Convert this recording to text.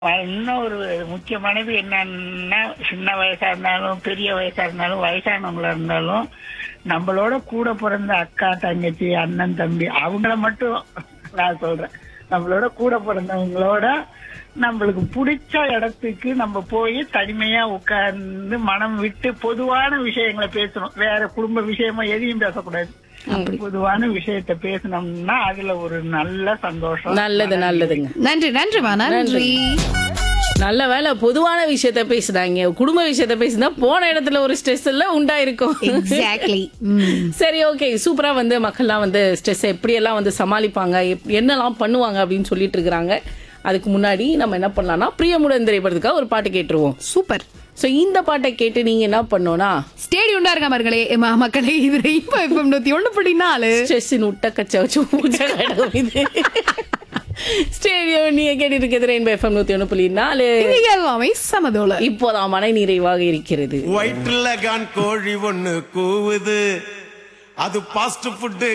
இன்னும் ஒரு முக்கியமானது என்னன்னா சின்ன வயசா இருந்தாலும் பெரிய வயசா இருந்தாலும் வயசானவங்களா இருந்தாலும் நம்மளோட கூட பிறந்த அக்கா தங்கச்சி அண்ணன் தம்பி அவங்கள மட்டும் நான் சொல்றேன் நம்மளோட கூட பிறந்தவங்களோட நம்மளுக்கு பிடிச்ச இடத்துக்கு நம்ம போய் தனிமையா உட்கார்ந்து மனம் விட்டு பொதுவான விஷயங்களை பேசணும் வேற குடும்ப விஷயமா எதையும் பேசக்கூடாது பொதுவான விஷயத்த பேசணும்னா அதுல ஒரு நல்ல சந்தோஷம் நல்லது நல்லதுங்க நன்றி நன்றிமா நன்றி நல்ல வேலை பொதுவான விஷயத்த பேசுனாங்க குடும்ப விஷயத்த பேசினா போன இடத்துல ஒரு ஸ்ட்ரெஸ் எல்லாம் உண்டாயிருக்கும் எக்ஸாக்ட்லி சரி ஓகே சூப்பரா வந்து மக்கள்லாம் வந்து ஸ்ட்ரெஸ் எப்படியெல்லாம் வந்து சமாளிப்பாங்க எப்- என்னெல்லாம் பண்ணுவாங்க அப்படின்னு சொல்லிட்டு இருக்கிறாங்க அதுக்கு முன்னாடி நம்ம என்ன பண்ணலாம்னா பிரியமுடன் திரைப்படத்துக்காக ஒரு பாட்டு கேட்டுருவோம் சூப்பர் சோ இந்த பாட்டை கேட்டு நீங்க என்ன பண்ணோம்னா ஸ்டேடியம் இருக்க மர்களே ம- மக்களே இது ரெயின்போ எஃப்எம் நூத்தி ஒண்ணு புள்ளி நாலு ஸ்ட்ரெஸ்ஸின் உட்ட கச்ச வச்சு பூஜை கடவுள் இது ஸ்டேடியம் நீங்க கேட்டு இருக்கிறது ரெயின்போ எஃப்எம் நூத்தி ஒண்ணு புள்ளி நாலு இன்னைக்கு எல்லாமே சமதோல இப்போதான் மன நிறைவாக இருக்கிறது வயிற்றுல கான் கோழி ஒண்ணு கூவுது அது பாஸ்ட் ஃபுட்டு